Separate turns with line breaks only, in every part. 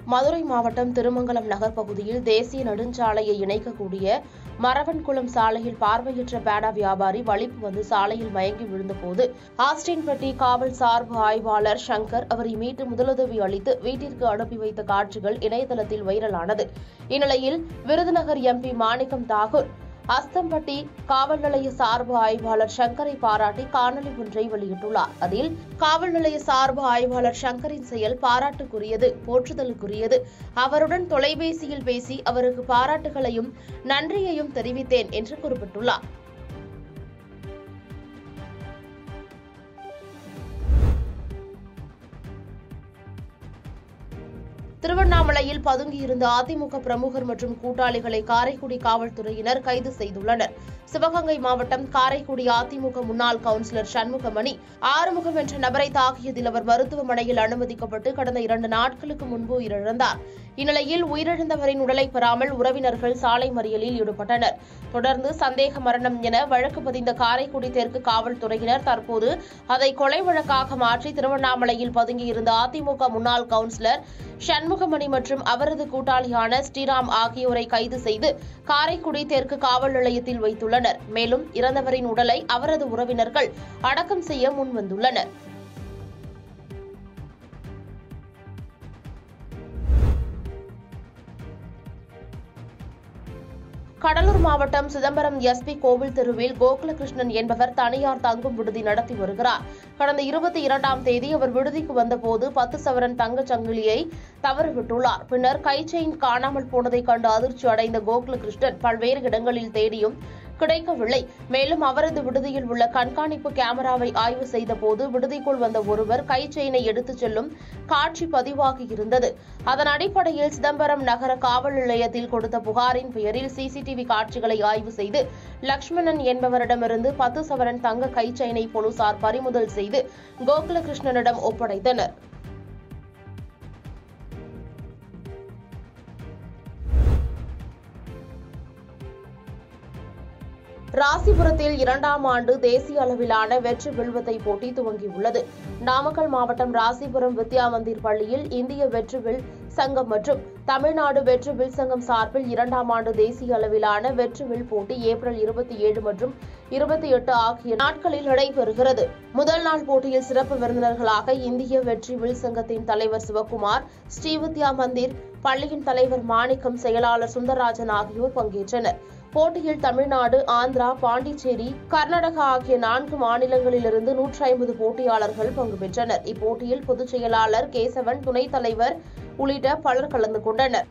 மதுரை மாவட்டம் திருமங்கலம் நகர் பகுதியில் தேசிய நெடுஞ்சாலையை இணைக்கக்கூடிய மரவன்குளம் சாலையில் பார்வையற்ற பேடா வியாபாரி வலிப்பு வந்து சாலையில் மயங்கி விழுந்தபோது ஆஸ்டின்பட்டி காவல் சார்பு ஆய்வாளர் சங்கர் அவரை மீட்டு முதலுதவி அளித்து வீட்டிற்கு அனுப்பி வைத்த காட்சிகள் இணையதளத்தில் வைரலானது இந்நிலையில் விருதுநகர் எம்பி மாணிக்கம் தாகூர் அஸ்தம்பட்டி காவல் நிலைய சார்பு ஆய்வாளர் சங்கரை பாராட்டி காணொலி ஒன்றை வெளியிட்டுள்ளார் அதில் காவல் நிலைய சார்பு ஆய்வாளர் சங்கரின் செயல் பாராட்டுக்குரியது போற்றுதலுக்குரியது அவருடன் தொலைபேசியில் பேசி அவருக்கு பாராட்டுகளையும் நன்றியையும் தெரிவித்தேன் என்று குறிப்பிட்டுள்ளார் திருவண்ணாமலையில் பதுங்கியிருந்த அதிமுக பிரமுகர் மற்றும் கூட்டாளிகளை காரைக்குடி காவல்துறையினர் கைது செய்துள்ளனர் சிவகங்கை மாவட்டம் காரைக்குடி அதிமுக முன்னாள் கவுன்சிலர் சண்முகமணி ஆறுமுகம் என்ற நபரை தாக்கியதில் அவர் மருத்துவமனையில் அனுமதிக்கப்பட்டு கடந்த இரண்டு நாட்களுக்கு முன்பு உயிரிழந்தார் இந்நிலையில் உயிரிழந்தவரின் உடலை பெறாமல் உறவினர்கள் சாலை மறியலில் ஈடுபட்டனர் தொடர்ந்து சந்தேக மரணம் என வழக்கு பதிந்த காரைக்குடி தெற்கு காவல்துறையினர் தற்போது அதை கொலை வழக்காக மாற்றி திருவண்ணாமலையில் பதுங்கியிருந்த அதிமுக முன்னாள் கவுன்சிலர் சண்முகமணி மற்றும் அவரது கூட்டாளியான ஸ்ரீராம் ஆகியோரை கைது செய்து காரைக்குடி தெற்கு காவல் நிலையத்தில் வைத்துள்ளனர் மேலும் இறந்தவரின் உடலை அவரது உறவினர்கள் அடக்கம் செய்ய முன்வந்துள்ளனர் கடலூர் மாவட்டம் சிதம்பரம் எஸ்பி கோவில் தெருவில் கோகுலகிருஷ்ணன் என்பவர் தனியார் தங்கும் விடுதி நடத்தி வருகிறார் கடந்த இருபத்தி இரண்டாம் தேதி அவர் விடுதிக்கு வந்தபோது பத்து சவரன் தங்கச் சங்கிலியை தவறவிட்டுள்ளார் பின்னர் கை செயின் காணாமல் போனதைக் கண்டு அதிர்ச்சி அடைந்த கோகுலகிருஷ்ணன் பல்வேறு இடங்களில் தேடியும் கிடைக்கவில்லை மேலும் அவரது விடுதியில் உள்ள கண்காணிப்பு கேமராவை ஆய்வு செய்தபோது விடுதிக்குள் வந்த ஒருவர் கை செயினை எடுத்துச் செல்லும் காட்சி பதிவாகியிருந்தது அதன் அடிப்படையில் சிதம்பரம் நகர காவல் நிலையத்தில் கொடுத்த புகாரின் பெயரில் சிசிடிவி காட்சிகளை ஆய்வு செய்து லக்ஷ்மணன் என்பவரிடமிருந்து பத்து சவரன் தங்க கை செயினை போலீசார் பறிமுதல் செய்து கோகுலகிருஷ்ணனிடம் ஒப்படைத்தனர் ராசிபுரத்தில் இரண்டாம் ஆண்டு தேசிய அளவிலான வெற்றி வில்வத்தை போட்டி துவங்கியுள்ளது நாமக்கல் மாவட்டம் ராசிபுரம் வித்யா மந்திர் பள்ளியில் இந்திய வெற்றி வில் சங்கம் மற்றும் தமிழ்நாடு வெற்றி வில் சங்கம் சார்பில் இரண்டாம் ஆண்டு தேசிய அளவிலான வெற்றி வில் போட்டி ஏப்ரல் இருபத்தி ஏழு மற்றும் இருபத்தி எட்டு ஆகிய நாட்களில் நடைபெறுகிறது முதல் நாள் போட்டியில் சிறப்பு விருந்தினர்களாக இந்திய வெற்றி வில் சங்கத்தின் தலைவர் சிவகுமார் ஸ்ரீவித்யா மந்திர் பள்ளியின் தலைவர் மாணிக்கம் செயலாளர் சுந்தரராஜன் ஆகியோர் பங்கேற்றனர் போட்டியில் தமிழ்நாடு ஆந்திரா பாண்டிச்சேரி கர்நாடகா ஆகிய நான்கு மாநிலங்களிலிருந்து நூற்றி ஐம்பது போட்டியாளர்கள் பங்கு பெற்றனர் இப்போட்டியில் பொதுச் செயலாளர் கேசவன் துணைத் தலைவர் உள்ளிட்ட பலர் கலந்து கொண்டனர்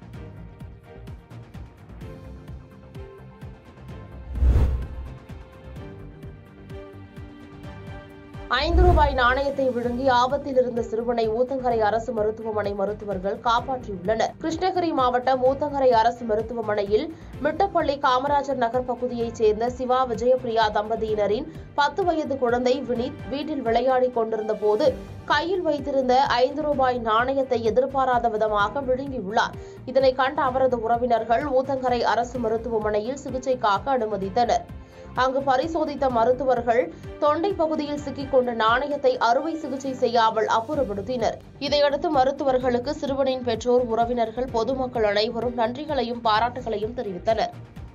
ஐந்து ரூபாய் நாணயத்தை விழுங்கி ஆபத்தில் இருந்த சிறுவனை ஊத்தங்கரை அரசு மருத்துவமனை மருத்துவர்கள் காப்பாற்றியுள்ளனர் கிருஷ்ணகிரி மாவட்டம் ஊத்தங்கரை அரசு மருத்துவமனையில் மிட்டப்பள்ளி காமராஜர் நகர் பகுதியைச் சேர்ந்த சிவா விஜயபிரியா தம்பதியினரின் பத்து வயது குழந்தை வினித் வீட்டில் விளையாடிக் கொண்டிருந்த போது கையில் வைத்திருந்த ஐந்து ரூபாய் நாணயத்தை எதிர்பாராத விதமாக விழுங்கியுள்ளார் இதனை கண்ட அவரது உறவினர்கள் ஊத்தங்கரை அரசு மருத்துவமனையில் சிகிச்சைக்காக அனுமதித்தனர் அங்கு பரிசோதித்த மருத்துவர்கள் தொண்டை பகுதியில் சிக்கிக் கொண்ட நாணயத்தை அறுவை சிகிச்சை செய்யாமல் அப்புறப்படுத்தினர் இதையடுத்து மருத்துவர்களுக்கு சிறுவனின் பெற்றோர் உறவினர்கள் பொதுமக்கள் அனைவரும் நன்றிகளையும் பாராட்டுகளையும் தெரிவித்தனர்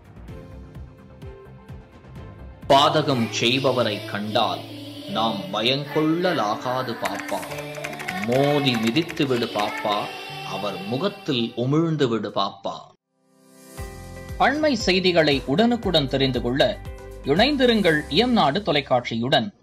பாதகம் செய்பவரை கண்டால் நாம் பயங்கொள்ளலாகாது பாப்பா மோதி மிதித்து விடு பாப்பா அவர் முகத்தில் உமிழ்ந்து விடு பாப்பா அண்மை செய்திகளை உடனுக்குடன் தெரிந்து கொள்ள இணைந்திருங்கள் இயம்நாடு தொலைக்காட்சியுடன்